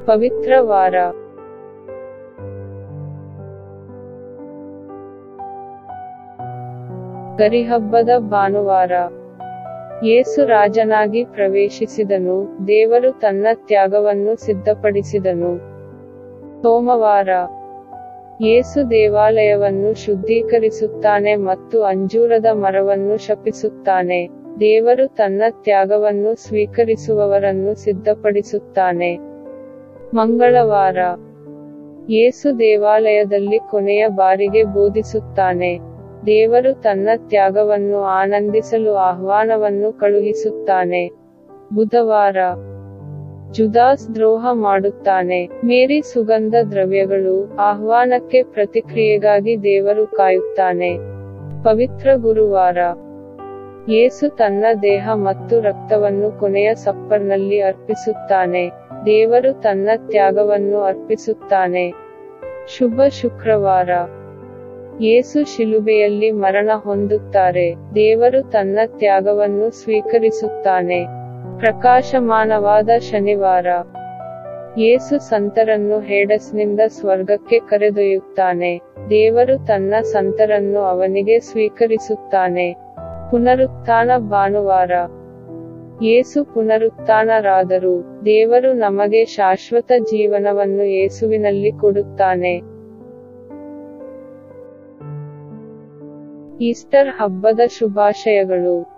ಪವಿತ್ರ ವಾರ ಗರಿಹಬ್ಬದ ಭಾನುವಾರ ಯೇಸು ರಾಜನಾಗಿ ಪ್ರವೇಶಿಸಿದನು ದೇವರು ತನ್ನ ತ್ಯಾಗವನ್ನು ಸಿದ್ಧಪಡಿಸಿದನು ಸೋಮವಾರ ಯೇಸು ದೇವಾಲಯವನ್ನು ಶುದ್ಧೀಕರಿಸುತ್ತಾನೆ ಮತ್ತು ಅಂಜೂರದ ಮರವನ್ನು ಶಪಿಸುತ್ತಾನೆ ದೇವರು ತನ್ನ ತ್ಯಾಗವನ್ನು ಸ್ವೀಕರಿಸುವವರನ್ನು ಸಿದ್ಧಪಡಿಸುತ್ತಾನೆ ಮಂಗಳವಾರ ಯೇಸು ದೇವಾಲಯದಲ್ಲಿ ಕೊನೆಯ ಬಾರಿಗೆ ಬೋಧಿಸುತ್ತಾನೆ ದೇವರು ತನ್ನ ತ್ಯಾಗವನ್ನು ಆನಂದಿಸಲು ಆಹ್ವಾನವನ್ನು ಕಳುಹಿಸುತ್ತಾನೆ ಬುಧವಾರ ಜುದಾಸ್ ದ್ರೋಹ ಮಾಡುತ್ತಾನೆ ಮೇರಿ ಸುಗಂಧ ದ್ರವ್ಯಗಳು ಆಹ್ವಾನಕ್ಕೆ ಪ್ರತಿಕ್ರಿಯೆಗಾಗಿ ದೇವರು ಕಾಯುತ್ತಾನೆ ಪವಿತ್ರ ಗುರುವಾರ ಯೇಸು ತನ್ನ ದೇಹ ಮತ್ತು ರಕ್ತವನ್ನು ಕೊನೆಯ ಸಪ್ಪರ್ನಲ್ಲಿ ಅರ್ಪಿಸುತ್ತಾನೆ ದೇವರು ತನ್ನ ತ್ಯಾಗವನ್ನು ಅರ್ಪಿಸುತ್ತಾನೆ ಶುಭ ಶುಕ್ರವಾರ ಯೇಸು ಶಿಲುಬೆಯಲ್ಲಿ ಮರಣ ಹೊಂದುತ್ತಾರೆ ದೇವರು ತನ್ನ ತ್ಯಾಗವನ್ನು ಸ್ವೀಕರಿಸುತ್ತಾನೆ ಪ್ರಕಾಶಮಾನವಾದ ಶನಿವಾರ ಯೇಸು ಸಂತರನ್ನು ಹೇಡಸ್ನಿಂದ ಸ್ವರ್ಗಕ್ಕೆ ಕರೆದೊಯ್ಯುತ್ತಾನೆ ದೇವರು ತನ್ನ ಸಂತರನ್ನು ಅವನಿಗೆ ಸ್ವೀಕರಿಸುತ್ತಾನೆ ಪುನರುತ್ಥಾನ ಭಾನುವಾರ ಯೇಸು ಪುನರುತ್ಥಾನರಾದರು ದೇವರು ನಮಗೆ ಶಾಶ್ವತ ಜೀವನವನ್ನು ಯೇಸುವಿನಲ್ಲಿ ಕೊಡುತ್ತಾನೆ ಈಸ್ಟರ್ ಹಬ್ಬದ ಶುಭಾಶಯಗಳು